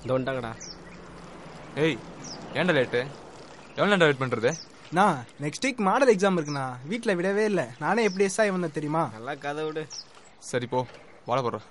இந்த வந்துட்டாங்கடா ஏய் ஏன்டா லேட்டு எவ்வளோ நேரம் வெயிட் பண்ணுறது நான் நெக்ஸ்ட் வீக் மாடல் எக்ஸாம் இருக்குண்ணா வீட்டில் விடவே இல்லை நானே எப்படி எஸ் ஆகி வந்தேன் தெரியுமா நல்லா கதை விடு சரி போ வாழ போடுறா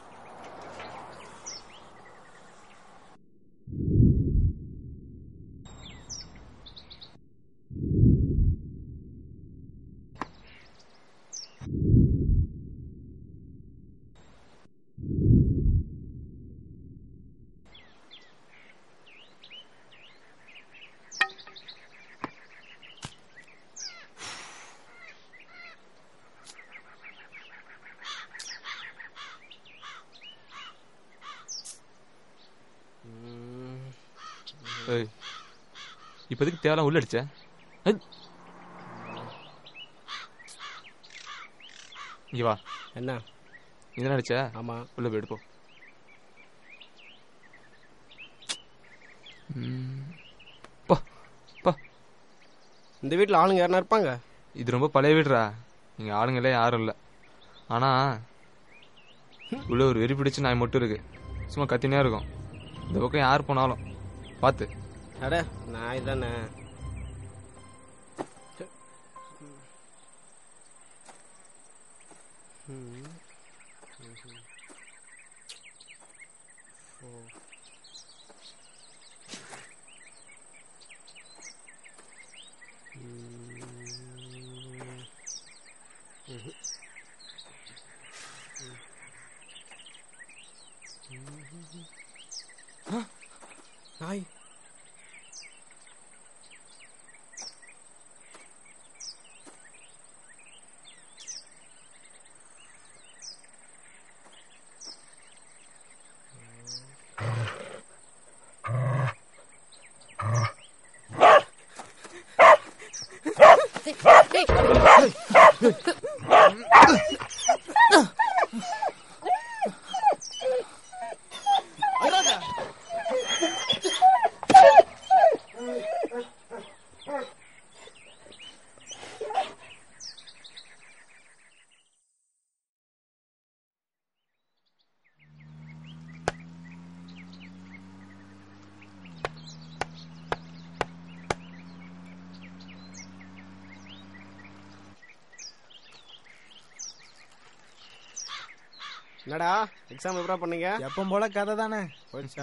ஏய் இப்போதைக்கு தேவலாம் உள்ள அடிச்ச ஏய். இங்க வா என்ன நீ தானே அடிச்ச ஆமா உள்ள போய் எடுப்போம் பா பா இந்த வீட்டில் ஆளுங்க யாருனா இருப்பாங்க இது ரொம்ப பழைய வீடுடா இங்க ஆளுங்களே யாரும் இல்லை ஆனா உள்ள ஒரு வெறி பிடிச்ச நாய் மட்டும் இருக்கு சும்மா கத்தினே இருக்கும் இந்த பக்கம் யார் போனாலும் பார்த்து அட நாய் தானே நாய் என்னடா எக்ஸாம் எப்படா பண்ணீங்க எப்போ போல கதை தானே போச்சா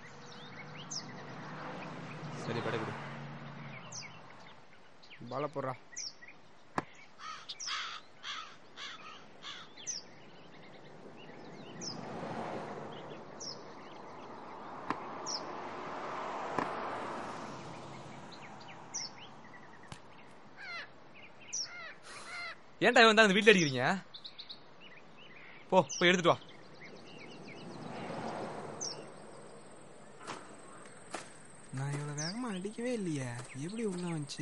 சரி படைப்பிடி பால போடுறா ஏன்டா இவன் தான் அந்த வீட்டில் அடிக்கிறீங்க போ போய் எடுத்துட்டு வா நான் இவ்வளோ வேகமாக அடிக்கவே இல்லையே எப்படி உள்ள வந்துச்சு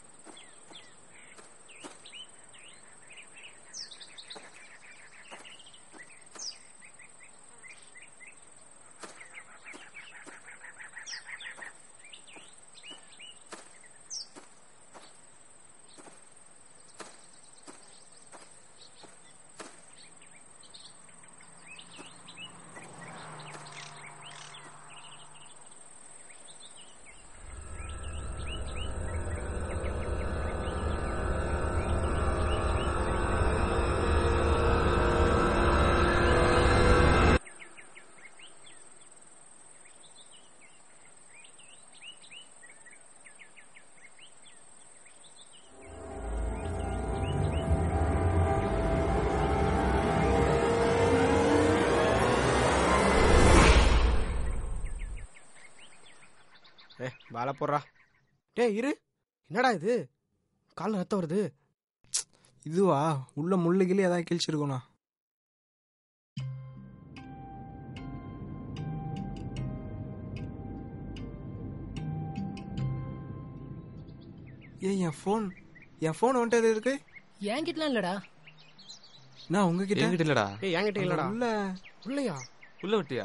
ஏ பால போடுறா டேய் இரு என்னடா இது கால்ல ரத்தம் வருது இதுவா உள்ள முள்ளு கிளி ஏதாவது கிழிச்சிருக்கோண்ணா ஏய் என் ஃபோன் என் ஃபோன் வந்துட்டு இருக்கு என்கிட்டலாம் இல்லடா நான் உங்ககிட்ட என்கிட்ட இல்லடா ஏய் என்கிட்ட இல்லடா உள்ள உள்ளையா உள்ள விட்டியா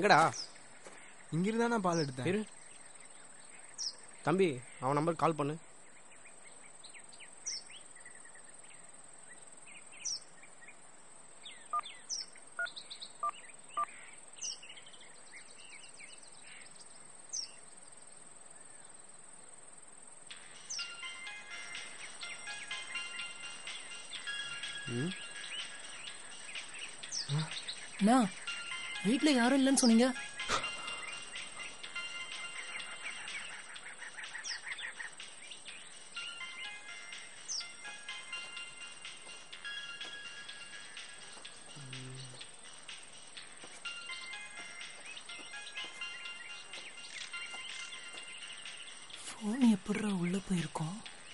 எங்கடா இங்கிருந்து நான் பால் எடுத்தேன் இரு தம்பி அவன் நம்பருக்கு கால் பண்ணு ம் அண்ணா வீட்ல யாரும் இல்லைன்னு சொன்னீங்க ஃபோன் எப்படிடா உள்ள போயிருக்கோம்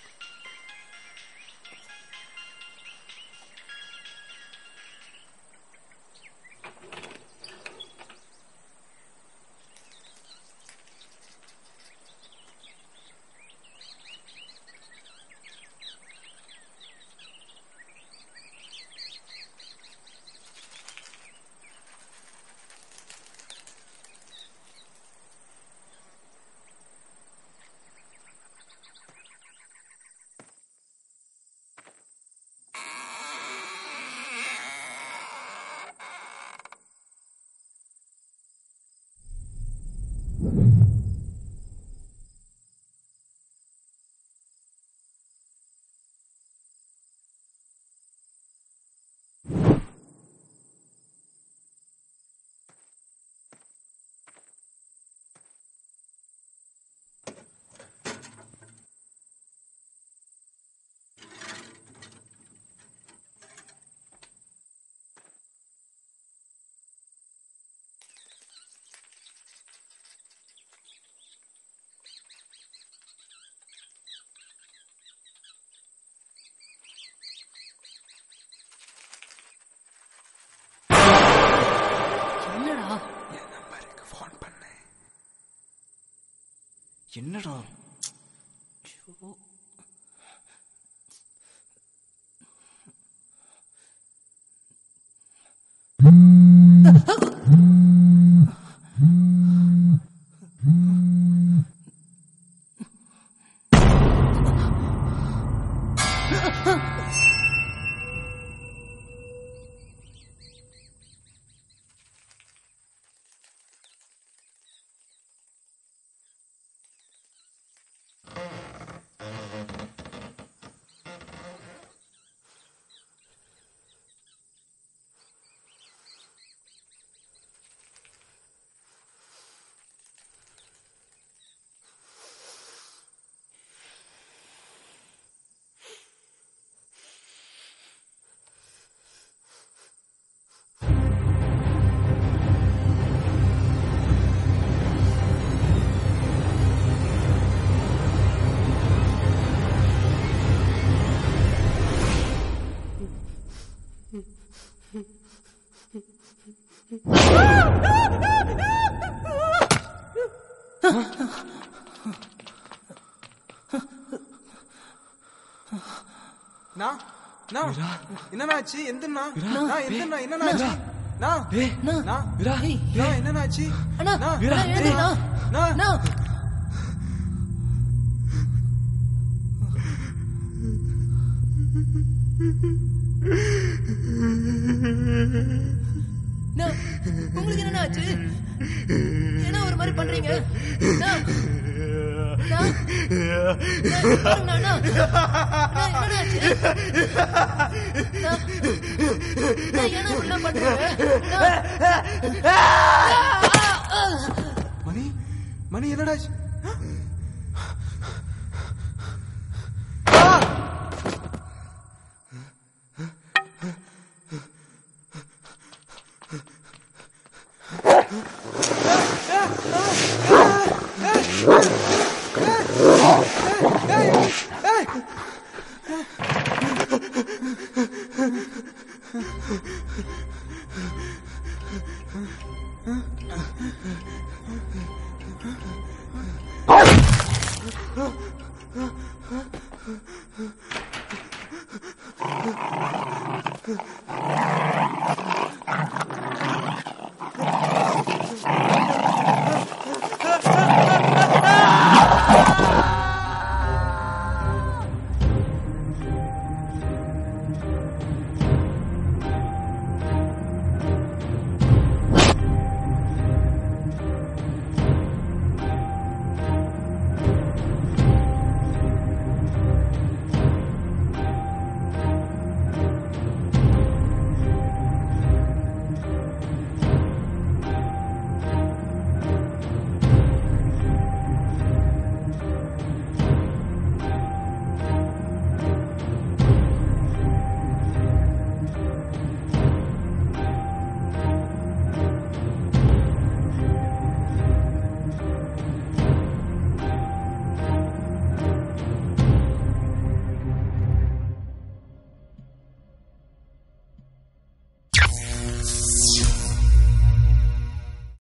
என்னடா என் நம்பருக்கு ஃபோன் பண்ணேன் என்னடா ஐயோ. நான் நான் என்னண்ணாச்சு எந்தண்ணா நான் எந்தண்ணா என்னண்ணாச்சு நான் அண்ணா, நான் ஏய், நான் என்னண்ணாச்சு அண்ணா, நான் அண்ணா, எழுந்துண்ணா. நான் அண்ணா. அண்ணா, உங்களுக்கு என்ன ஆச்சு என்ன ஒரு மாதிரி பண்றீங்க அண்ணா. அண்ணா. அண்ணா, பாருங்க, அண்ணா. அண்ணா, என்னண்ணா ஆச்சு? அண்ணா. அண்ணா, ஏன்னா இப்படிலாம் பண்றீங்க? அண்ணா. மணி மணி என்னடா